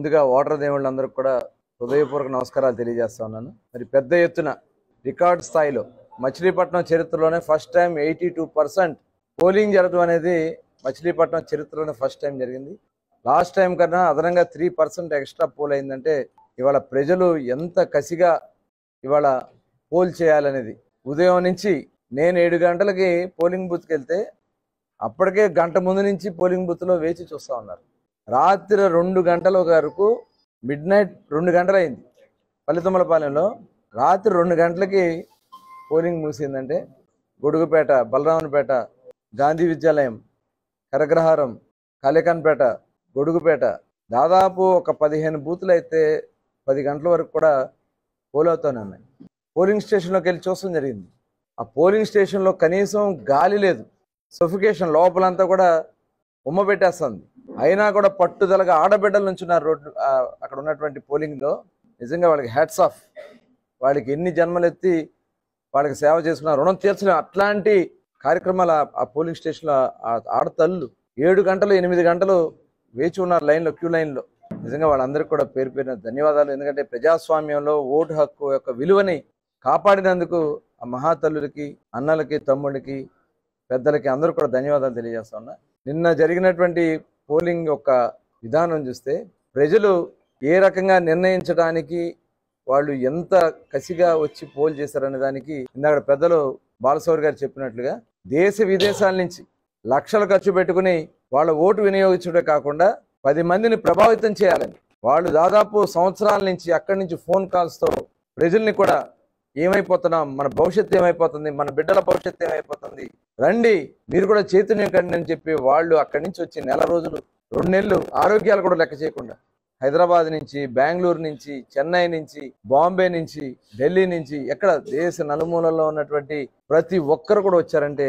ముందుగా ఓటర్ దేవుళ్ళందరికీ కూడా హృదయపూర్వక నమస్కారాలు తెలియజేస్తా ఉన్నాను మరి పెద్ద ఎత్తున రికార్డ్ స్థాయిలో మచిలీపట్నం చరిత్రలోనే first time eighty two percent polling జరగడం అనేది మచిలీపట్నం చరిత్రలోనే ఫస్ట్ టైం జరిగింది లాస్ట్ టైం కన్నా అదనంగా త్రీ పర్సెంట్ ఎక్స్ట్రా పోల్ అయిందంటే ఇవాళ ప్రజలు ఎంత కసిగా ఇవాళ పోల్ చేయాలనేది ఉదయం నుంచి నేను ఏడు గంటలకి పోలింగ్ బూత్కి వెళ్తే అప్పటికే గంట ముందు నుంచి పోలింగ్ బూత్లో వేచి చూస్తూ ఉన్నారు రాత్రి రెండు గంటల వరకు మిడ్ నైట్ రెండు గంటలు అయింది పల్లెతుమ్మలపాలెంలో రాత్రి రెండు గంటలకి పోలింగ్ ముగిసిందంటే గొడుగుపేట బలరామన్పేట గాంధీ విద్యాలయం కరగ్రహారం కాళేకాన్పేట గొడుగుపేట దాదాపు ఒక పదిహేను బూతులు అయితే పది గంటల వరకు కూడా పోల్ అవుతూనే ఉన్నాయి పోలింగ్ స్టేషన్లోకి వెళ్ళి చూడడం జరిగింది ఆ పోలింగ్ స్టేషన్లో కనీసం గాలి లేదు సఫికేషన్ లోపలంతా కూడా ఉమ్మ పెట్టేస్తుంది అయినా కూడా పట్టుదలగా ఆడబిడ్డల నుంచి ఉన్నారు రోడ్డు ఆ, అక్కడ ఉన్నటువంటి పోలింగ్లో నిజంగా వాళ్ళకి హ్యాట్స్ ఆఫ్ వాళ్ళకి ఎన్ని జన్మలు ఎత్తి వాళ్ళకి సేవ చేసుకున్న రుణం తీర్చడం అట్లాంటి కార్యక్రమాలు ఆ- ఆ పోలింగ్ స్టేషన్లో ఆ ఆడతల్లు ఏడు గంటలు ఎనిమిది గంటలు వేచి ఉన్నారు లైన్లో క్యూ లైన్లో నిజంగా వాళ్ళందరికీ కూడా పేరు పేరున ధన్యవాదాలు ఎందుకంటే ప్రజాస్వామ్యంలో ఓటు హక్కు యొక్క విలువని కాపాడినందుకు ఆ మహాతల్లులకి అన్నలకి తమ్ముడికి పెద్దలకి అందరూ కూడా ధన్యవాదాలు తెలియజేస్తా ఉన్నా నిన్న జరిగినటువంటి పోలింగ్ యొక్క విధానం చూస్తే ప్రజలు ఏ రకంగా నిర్ణయించడానికి వాళ్ళు ఎంత కసిగా వచ్చి పోల్ చేశారనే దానికి ఇందాక పెద్దలు బాలసౌరి గారు చెప్పినట్లుగా దేశ విదేశాల నుంచి లక్షలు ఖర్చు పెట్టుకుని వాళ్ళ ఓటు వినియోగించడమే కాకుండా పది మందిని ప్రభావితం చేయాలని వాళ్ళు దాదాపు సంవత్సరాల నుంచి అక్కడి నుంచి ఫోన్ కాల్స్తో ప్రజల్ని కూడా ఏమైపోతున్నాం మన భవిష్యత్తు ఏమైపోతుంది మన బిడ్డల భవిష్యత్తు ఏమైపోతుంది రండి మీరు కూడా చైతన్యం కండి అని చెప్పి వాళ్ళు అక్కడి నుంచి వచ్చి నెల రోజులు రెండు నెలలు ఆరోగ్యాలు కూడా లెక్క చేయకుండా హైదరాబాద్ నుంచి బెంగళూరు నుంచి చెన్నై నుంచి బాంబే నుంచి ఢిల్లీ నుంచి ఎక్కడ దేశ నలుమూలల్లో ఉన్నటువంటి ప్రతి ఒక్కరు కూడా వచ్చారంటే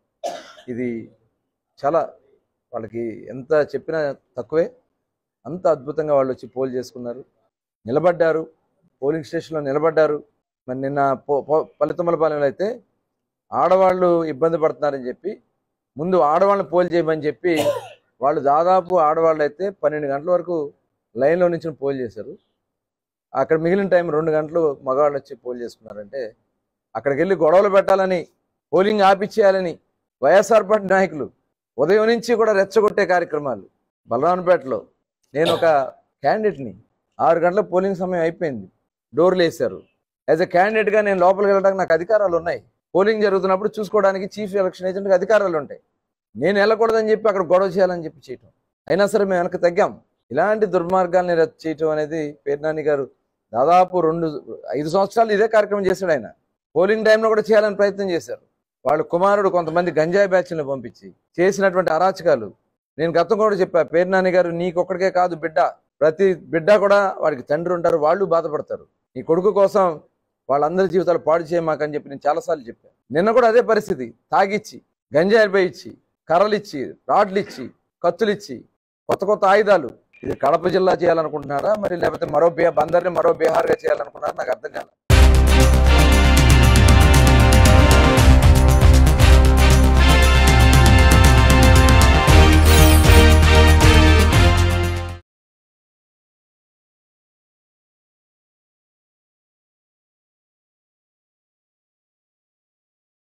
ఇది చాలా వాళ్ళకి ఎంత చెప్పినా తక్కువే అంత అద్భుతంగా వాళ్ళు వచ్చి పోల్ చేసుకున్నారు నిలబడ్డారు పోలింగ్ స్టేషన్లో నిలబడ్డారు మరి నిన్న పో పో- పల్లెతుమ్మలపాలెంలో అయితే ఆడవాళ్ళు ఇబ్బంది పడుతున్నారని చెప్పి ముందు ఆడవాళ్ళని పోల్ చేయమని చెప్పి వాళ్ళు దాదాపు ఆడవాళ్ళు అయితే పన్నెండు గంటల వరకు లైన్లో నుంచి పోల్ చేశారు అక్కడ మిగిలిన టైం రెండు గంటలు మగవాళ్ళు వచ్చి పోల్ చేసుకున్నారంటే అక్కడికి వెళ్ళి గొడవలు పెట్టాలని పోలింగ్ ఆపిచ్చేయాలని వైఎస్ఆర్ పార్టీ నాయకులు ఉదయం నుంచి కూడా రెచ్చగొట్టే కార్యక్రమాలు బలరాన్పేటలో నేను ఒక క్యాండిడేట్ని ఆరు గంటల పోలింగ్ సమయం అయిపోయింది డోర్లు వేశారు యాజ్ ఎ క్యాండిడేట్గా నేను లోపలికి వెళ్ళడానికి నాకు అధికారాలు ఉన్నాయి పోలింగ్ జరుగుతున్నప్పుడు చూసుకోవడానికి చీఫ్ ఎలక్షన్ ఏజెంట్కి అధికారాలు ఉంటాయి నేను వెళ్ళకూడదని చెప్పి అక్కడ గొడవ చేయాలని చెప్పి చేయటం అయినా సరే మేము వెనక్కి తగ్గాం ఇలాంటి దుర్మార్గాల్ని రద్దు చేయటం అనేది పేర్నాని గారు దాదాపు రెండు ఐదు సంవత్సరాలు ఇదే కార్యక్రమం చేశాడు ఆయన పోలింగ్ టైంలో కూడా చేయాలని ప్రయత్నం చేశారు వాళ్ళ కుమారుడు కొంతమంది గంజాయి బ్యాచ్లను పంపించి చేసినటువంటి అరాచకాలు నేను గతం కూడా చెప్పా పేర్నాని గారు నీకొక్కడికే కాదు బిడ్డ ప్రతి బిడ్డ కూడా వాడికి తండ్రి ఉంటారు వాళ్ళు బాధపడతారు నీ కొడుకు కోసం వాళ్ళందరి జీవితాలు పాడు చేయమాకని చెప్పి నేను చాలాసార్లు చెప్పాను నిన్న కూడా అదే పరిస్థితి తాగిచ్చి గంజాయిలు ఇచ్చి కర్రలు ఇచ్చి రాడ్లు ఇచ్చి కత్తులు ఇచ్చి కొత్త కొత్త ఆయుధాలు ఇది కడప జిల్లా చేయాలనుకుంటున్నారా మరి లేకపోతే మరో బే బందర్ని మరో బీహార్గా చేయాలనుకుంటున్నారా నాకు అర్థం కాలేదు